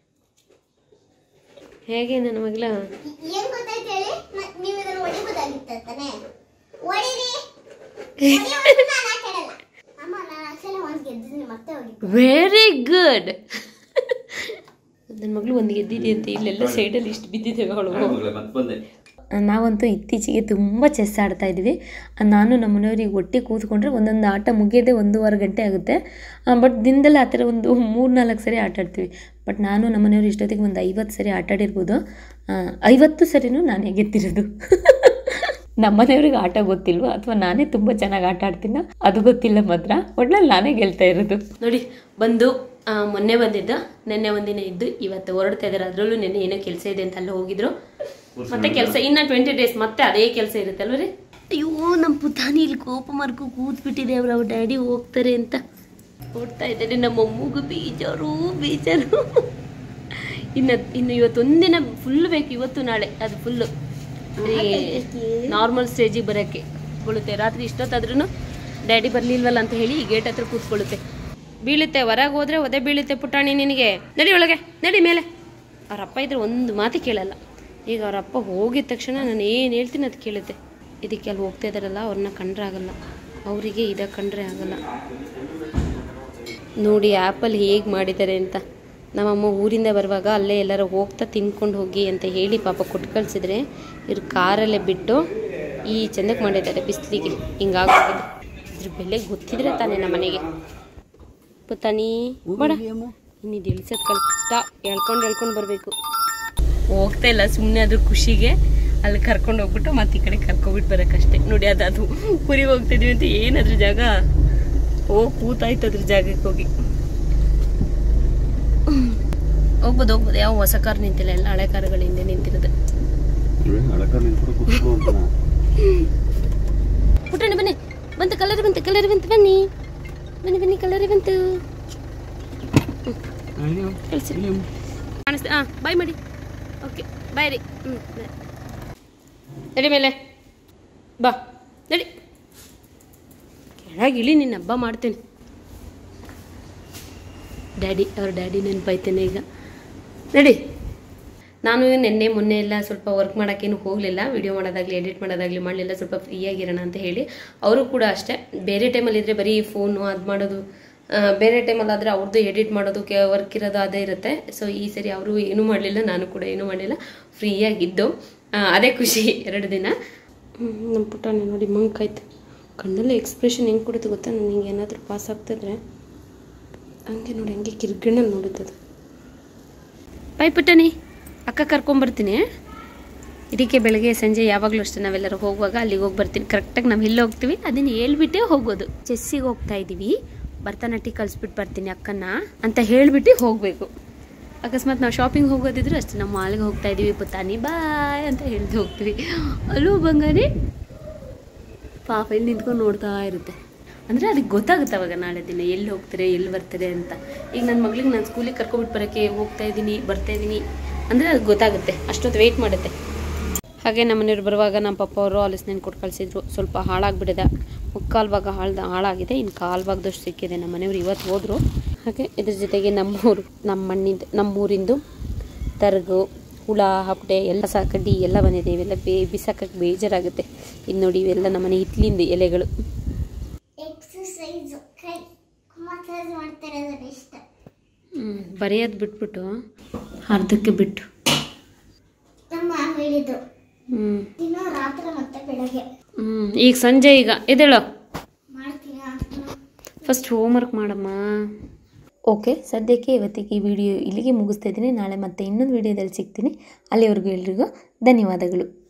ಹೇಗೆ ನನ್ನ ಮಗಳ ಏನ್ ಗೊತ್ತಾಯ್ತು ಹೇಳಿ ನ- ನೀವು ಇದನ್ನ ಹೊಡಿಬೋದಾಗಿತ್ತ ತಾನೆ ಹೊಡಿರಿ ಹೊಡಿಯೋವರೆಗೂ ನಾನು ಆಟ ಆಡಲ್ಲ ಅಮ್ಮ ನಾನು ಆಕ್ಚುಲಿ ಒಂದ್ ಗೆದ್ದಿದ್ದೀನಿ ಮತ್ತೆ ಹೊಡಿ ವೆರಿ ಗುಡ್ ನನ್ನ ಮಗಳು ಒಂದು ಗೆದ್ದಿದೆ ಅಂತ ಇಲ್ಲೆಲ್ಲ ಸೈಡಲ್ಲಿ ಇಷ್ಟು ಬಿದ್ದಿದ್ದೇವೆ ಅವಳು ಮಗಳೇ ಮತ್ತೆ ಬಂದೆ ನಾವಂತೂ ಇತ್ತೀಚೆಗೆ ತುಂಬ ಚೆಸ್ ಆಡ್ತಾ ಇದ್ವಿ ನಾನು ನಮ್ಮ ಮನೆಯವ್ರಿಗೆ ಒಟ್ಟಿಗೆ ಕೂತ್ಕೊಂಡ್ರೆ ಒಂದೊಂದು ಆಟ ಮುಗಿಯೋದೇ ಒಂದೂವರೆ ಗಂಟೆ ಆಗುತ್ತೆ ಬಟ್ ದಿನದಲ್ಲಿ ಆ ಥರ ಒಂದು ಮೂರು ನಾಲ್ಕು ಸರಿ ಆಟ ಆಡ್ತೀವಿ ಬಟ್ ನಾನು ನಮ್ಮ ಮನೆಯವ್ರು ಇಷ್ಟೊತ್ತಿಗೆ ಒಂದು ಐವತ್ತು ಸರಿ ಆಟ ಆಡಿರ್ಬೋದು ಆ, ಐವತ್ತು ಸರಿನೂ ನಾನೇ ಗೆದ್ದಿರೋದು ನಮ್ಮ ಮನೆಯವ್ರಿಗೆ ಆಟ ಗೊತ್ತಿಲ್ವೋ ಅಥವಾ ನಾನೇ ತುಂಬ ಚೆನ್ನಾಗಿ ಆಟ ಆಡ್ತೀನೋ ಅದು ಗೊತ್ತಿಲ್ಲ ಮಾತ್ರ ಒಟ್ನಲ್ಲಿ ನಾನೇ ಗೆಲ್ತಾ ಇರೋದು ನೋಡಿ ಬಂದು ಆ, ಮೊನ್ನೆ ಬಂದಿದ್ದ ನಿನ್ನೆ ಒಂದಿನ ಇದ್ದು ಇವತ್ತು ಹೊರಡ್ತಾ ಇದ್ದಾರೆ ಅದರಲ್ಲೂ ನಿನ್ನೆ ಏನೋ ಕೆಲಸ ಇದೆ ಅಂತ ಅಲ್ಲ ಹೋಗಿದ್ರು ಮತ್ತೆ ಕೆಲಸ ಇನ್ನ ಟ್ವೆಂಟಿ ಡೇಸ್ ಮತ್ತೆ ಅದೇ ಕೆಲಸ ಇರುತ್ತೆ ಅಲ್ವ ರೀ ಅಯ್ಯೋ ನಮ್ಮ ಪುತಾನಿ ಇಲ್ಲಿ ಕೋಪ ಮಾರ್ಕೊ ಕೂತ್ಬಿಟ್ಟಿದೆ ಅವ್ರು ಅವ್ರ ಡ್ಯಾಡಿ ಹೋಗ್ತಾರೆ ಅಂತ ಓಡ್ತಾ ಇದ್ದಾರೆ ನಮ್ಮ ಅಮ್ಮಗೂ ಬೇಜಾರು ಬೇಜಾರು ಇನ್ನು ಇನ್ನು ಇವತ್ತೊಂದಿನ ಫುಲ್ ಬೇಕು ಇವತ್ತು ನಾಳೆ ಅದು ಫುಲ್ಲು ನಾರ್ಮಲ್ ಸ್ಟೇಜಿಗೆ ಬರೋಕ್ಕೆ ಕೂತ್ಕೊಳ್ಳುತ್ತೆ ರಾತ್ರಿ ಇಷ್ಟೊತ್ತಾದ್ರೂ ಡ್ಯಾಡಿ ಬರಲಿಲ್ವಲ್ಲ ಅಂತ ಹೇಳಿ ಗೇಟ್ ಹತ್ರ ಕೂತ್ಕೊಳ್ಳುತ್ತೆ ಬೀಳುತ್ತೆ ಹೊರಗೆ ಹೋದ್ರೆ ಒದೆ ಬೀಳುತ್ತೆ ಪುಟಾಣಿ ನಿನಗೆ ನಡಿ ಒಳಗೆ ನಡಿ ಮೇಲೆ ಅವ್ರ ಅಪ್ಪ ಇದ್ರೆ ಒಂದು ಮಾತು ಕೇಳಲ್ಲ ಈಗ ಅವ್ರ ಅಪ್ಪ ಹೋಗಿದ ತಕ್ಷಣ ನಾನು ಏನು ಹೇಳ್ತೀನಿ ಅದು ಕೇಳುತ್ತೆ ಇದಕ್ಕೆ ಅಲ್ಲಿ ಹೋಗ್ತಾ ಇದಾರಲ್ಲ ಅವ್ರನ್ನ ಕಂಡ್ರೆ ಆಗಲ್ಲ ಅವರಿಗೆ ಇದ ಕಂಡ್ರೆ ಆಗಲ್ಲ ನೋಡಿ ಆ್ಯಪಲ್ ಹೇಗೆ ಮಾಡಿದ್ದಾರೆ ಅಂತ ನಮ್ಮಮ್ಮ ಊರಿಂದ ಬರುವಾಗ ಅಲ್ಲೇ ಎಲ್ಲರೂ ಹೋಗ್ತಾ ತಿನ್ಕೊಂಡು ಹೋಗಿ ಅಂತ ಹೇಳಿ ಪಾಪ ಕೊಟ್ಟು ಕಳಿಸಿದ್ರೆ ಇವ್ರು ಕಾರಲ್ಲೇ ಬಿಟ್ಟು ಈ ಚಂದಕ್ಕೆ ಮಾಡಿದ್ದಾರೆ ಬಿಸಿಲಿಗೆ ಹಿಂಗಾಗೋಗಿದೆ ಇದ್ರ ಬೆಲೆ ಗೊತ್ತಿದ್ರೆ ತಾನೇ ನಮ್ಮ ಮನೆಗೆ ಪುತ್ತಾನಿ ಬೇಡ ಇನ್ನಿದು ಇಳಿಸೋದು ಕಲ್ತ ಎಳ್ಕೊಂಡು ಎಳ್ಕೊಂಡು ಬರಬೇಕು ಹೋಗ್ತಾ ಇಲ್ಲ ಸುಮ್ಮನೆ ಅದ್ರ ಖುಷಿಗೆ ಅಲ್ಲಿ ಕರ್ಕೊಂಡು ಹೋಗ್ಬಿಟ್ಟು ಮತ್ತೆ ಈ ಕಡೆ ಕರ್ಕೊಬಿಟ್ಟು ಬರೋಕ್ಕಷ್ಟೇ ನೋಡಿ ಅದು ಅದು ಊರಿಗೆ ಹೋಗ್ತಿದ್ವಿ ಅಂತ ಏನಾದ್ರ ಜಾಗ ಓ ಕೂತಾಯ್ತು ಅದ್ರ ಜಾಗಕ್ಕೆ ಹೋಗಿ ಹೋಗ್ಬೋದು ಹೋಗ್ಬೋದು ಯಾವ ಹೊಸ ಕಾರ್ ನಿಂತಿಲ್ಲ ಎಲ್ಲ ಹಳೆ ಕಾರುಗಳ ಹಿಂದೆ ನಿಂತಿರೋದು ಅಳಕ ನಿಂತ್ಬಿಟ್ಟು ಕೂತ್ಕೊ ಅಂತ ಪುಟ್ಟಣ್ಣ ಬನ್ನಿ ಬಂತು ಕಲರ್ ಬಂತು ಕಲರ್ ಬಂತು ಬನ್ನಿ ಬನ್ನಿ ಬನ್ನಿ ಕಲರ್ ಬಂತು ಕಳಿಸಿ ಕಾಣಿಸ್ತೆ ಹಾಂ ಬಾಯ್ ಮಾಡಿ ಓಕೆ ಬಾಯ್ ರೀ ಹ್ಞೂ ನಡಿ ಮೇಲೆ ಬಾ ನಡಿ ಕೆಳಗೆ ಇಳಿ ನಿನ್ನ ಹಬ್ಬ ಮಾಡ್ತೇನೆ ಡ್ಯಾಡಿ ಅವ್ರ ಡ್ಯಾಡಿ ನೆನಪಾಯ್ತೇನೆ ಈಗ ನಡಿ ನಾನು ನಿನ್ನೆ ಮೊನ್ನೆ ಎಲ್ಲ ಸ್ವಲ್ಪ ವರ್ಕ್ ಮಾಡೋಕ್ಕೇನು ಹೋಗಲಿಲ್ಲ ವಿಡಿಯೋ ಮಾಡೋದಾಗಲಿ ಎಡಿಟ್ ಮಾಡೋದಾಗಲಿ ಮಾಡಲಿಲ್ಲ ಸ್ವಲ್ಪ ಫ್ರೀಯಾಗಿರೋಣ ಅಂತ ಹೇಳಿ ಅವರು ಕೂಡ ಅಷ್ಟೇ ಬೇರೆ ಟೈಮಲ್ಲಿ ಇದ್ದರೆ ಬರೀ ಫೋನು ಅದು ಮಾಡೋದು ಆ, ಬೇರೆ ಟೈಮಲ್ಲಿ ಆದರೆ ಅವ್ರದ್ದು ಎಡಿಟ್ ಮಾಡೋದು ಕೆ ವರ್ಕ್ ಇರೋದು ಅದೇ ಇರುತ್ತೆ ಸೊ ಈ ಸರಿ ಅವರು ಏನೂ ಮಾಡಲಿಲ್ಲ ನಾನು ಕೂಡ ಏನೂ ಮಾಡಲಿಲ್ಲ ಫ್ರೀಯಾಗಿದ್ದು ಆ, ಅದೇ ಖುಷಿ ಎರಡು ದಿನ ಹ್ಮ್, ನಮ್ಮ ಪುಟ್ಟಾಣಿ ನೋಡಿ ಮಂಕಾಯ್ತು ಕಣ್ಣಲ್ಲಿ ಎಕ್ಸ್ಪ್ರೆಷನ್ ಹೆಂಗೆ ಕೊಡುತ್ತೆ ಗೊತ್ತಾ ನನಗೆ ಏನಾದರೂ ಪಾಸ್ ಆಗ್ತಿದ್ರೆ ಹಂಗೆ ನೋಡಿ ಹಂಗೆ ಕಿರ್ಗಣ್ಣಲ್ಲಿ ನೋಡುತ್ತದು ಬಾಯ್ ಪುಟ್ಟನಿ ಅಕ್ಕ ಕರ್ಕೊಂಬರ್ತೀನಿ ಇದಕ್ಕೆ ಬೆಳಗ್ಗೆ ಸಂಜೆ ಯಾವಾಗಲೂ ಅಷ್ಟೇ ನಾವೆಲ್ಲರೂ ಹೋಗುವಾಗ ಅಲ್ಲಿಗೆ ಹೋಗಿ ಬರ್ತೀನಿ ಕರೆಕ್ಟಾಗಿ ನಾವು ಎಲ್ಲಿ ಹೋಗ್ತೀವಿ ಅದನ್ನು ಹೇಳ್ಬಿಟ್ಟೇ ಹೋಗೋದು ಚೆಸ್ಸಿಗೆ ಹೋಗ್ತಾ ಇದ್ದೀವಿ ಭರತನಾಟ್ಯ ಕಳಿಸ್ಬಿಟ್ಟು ಬರ್ತೀನಿ ಅಕ್ಕನ ಅಂತ ಹೇಳ್ಬಿಟ್ಟು ಹೋಗಬೇಕು ಅಕಸ್ಮಾತ್ ನಾವು ಶಾಪಿಂಗ್ ಹೋಗೋದಿದ್ರು ಅಷ್ಟೇ ನಾವು ಮಾಲ್ಗೆ ಹೋಗ್ತಾ ಇದ್ದೀವಿ ಪುತ್ತಾನಿ ಬಾಯ್ ಅಂತ ಹೇಳ್ದು ಹೋಗ್ತೀವಿ ಅಲ್ಲೂ ಬಂಗಾರಿ ಪಾಪ ಇಲ್ಲಿ ನಿಂತ್ಕೊಂಡು ನೋಡ್ತಾ ಇರುತ್ತೆ ಅಂದರೆ ಅದಕ್ಕೆ ಗೊತ್ತಾಗುತ್ತೆ ಅವಾಗ ನಾಳೆ ದಿನ ಎಲ್ಲಿ ಹೋಗ್ತಾರೆ ಎಲ್ಲಿ ಬರ್ತಾರೆ ಅಂತ ಈಗ ನನ್ನ ಮಗಳಿಗೆ ನಾನು ಸ್ಕೂಲಿಗೆ ಕರ್ಕೊಬಿಟ್ಟು ಬರೋಕ್ಕೆ ಹೋಗ್ತಾ ಇದ್ದೀನಿ ಬರ್ತಾ ಇದ್ದೀನಿ ಅಂದರೆ ಅದು ಗೊತ್ತಾಗುತ್ತೆ ಅಷ್ಟೊತ್ತು ವೆಯ್ಟ್ ಮಾಡುತ್ತೆ ಹಾಗೆ ನಮ್ಮ ಮನೆಯವ್ರು ಬರುವಾಗ ನಮ್ಮ ಪಪ್ಪ ಅವರು ಆಲಿಸ್ನೇನು ಕೊಟ್ಟು ಕಳಿಸಿದ್ರು ಸ್ವಲ್ಪ ಹಾಳಾಗ್ಬಿಟ್ಟಿದೆ ಮುಕ್ಕಾಲು ಭಾಗ ಹಾಳ್ದ ಹಾಳಾಗಿದೆ ಇನ್ನು ಕಾಲು ಭಾಗದಷ್ಟು ಸಿಕ್ಕಿದೆ ನಮ್ಮ ಮನೆಯವ್ರು ಇವತ್ತು ಹೋದರು ಹಾಗೆ ಇದ್ರ ಜೊತೆಗೆ ನಮ್ಮೂರು ನಮ್ಮ ಮಣ್ಣಿಂದ ನಮ್ಮೂರಿಂದು ತರ್ಗು ಹುಳ ಹಪ್ಪಟೆ ಎಲ್ಲ ಸಾಕಡ್ಡಿ ಎಲ್ಲ ಬಂದಿದೆ ಇವೆಲ್ಲ ಬೇ ಬಿಸಾಕಕ್ಕೆ ಬೇಜಾರಾಗುತ್ತೆ ಇದು ನೋಡಿ ಇವೆಲ್ಲ ನಮ್ಮನೆ ಹಿತ್ಲಿಂದ ಎಲೆಗಳು ಎಕ್ಸಸೈಸ್ ಕೈ ಮಸಾಜ್ ಮಾಡ್ತಾರೆ ಅದನ್ನ ಇಷ್ಟ ಬರೆಯೋದು ಬಿಟ್ಬಿಟ್ಟು ಅರ್ಧಕ್ಕೆ ಬಿಟ್ಟು ನಮ್ಮ ಹೇಳಿದ್ದು ಹ್ಞೂ ದಿನ ರಾತ್ರಿ ಮತ್ತೆ ಬೆಳಗ್ಗೆ ಹ್ಞೂ ಈಗ ಸಂಜೆ ಈಗ ಎದ್ದೇಳೋ ಮಾಡ್ತೀನಿ ಫಸ್ಟ್ ಹೋಮ್ವರ್ಕ್ ಮಾಡಮ್ಮ ಓಕೆ ಸದ್ಯಕ್ಕೆ ಇವತ್ತಿಗೆ ಈ ವಿಡಿಯೋ ಇಲ್ಲಿಗೆ ಮುಗಿಸ್ತಾ ಇದ್ದೀನಿ ನಾಳೆ ಮತ್ತೆ ಇನ್ನೊಂದು ವಿಡಿಯೋದಲ್ಲಿ ಸಿಗ್ತೀನಿ ಅಲ್ಲಿವರೆಗೂ ಎಲ್ರಿಗೂ ಧನ್ಯವಾದಗಳು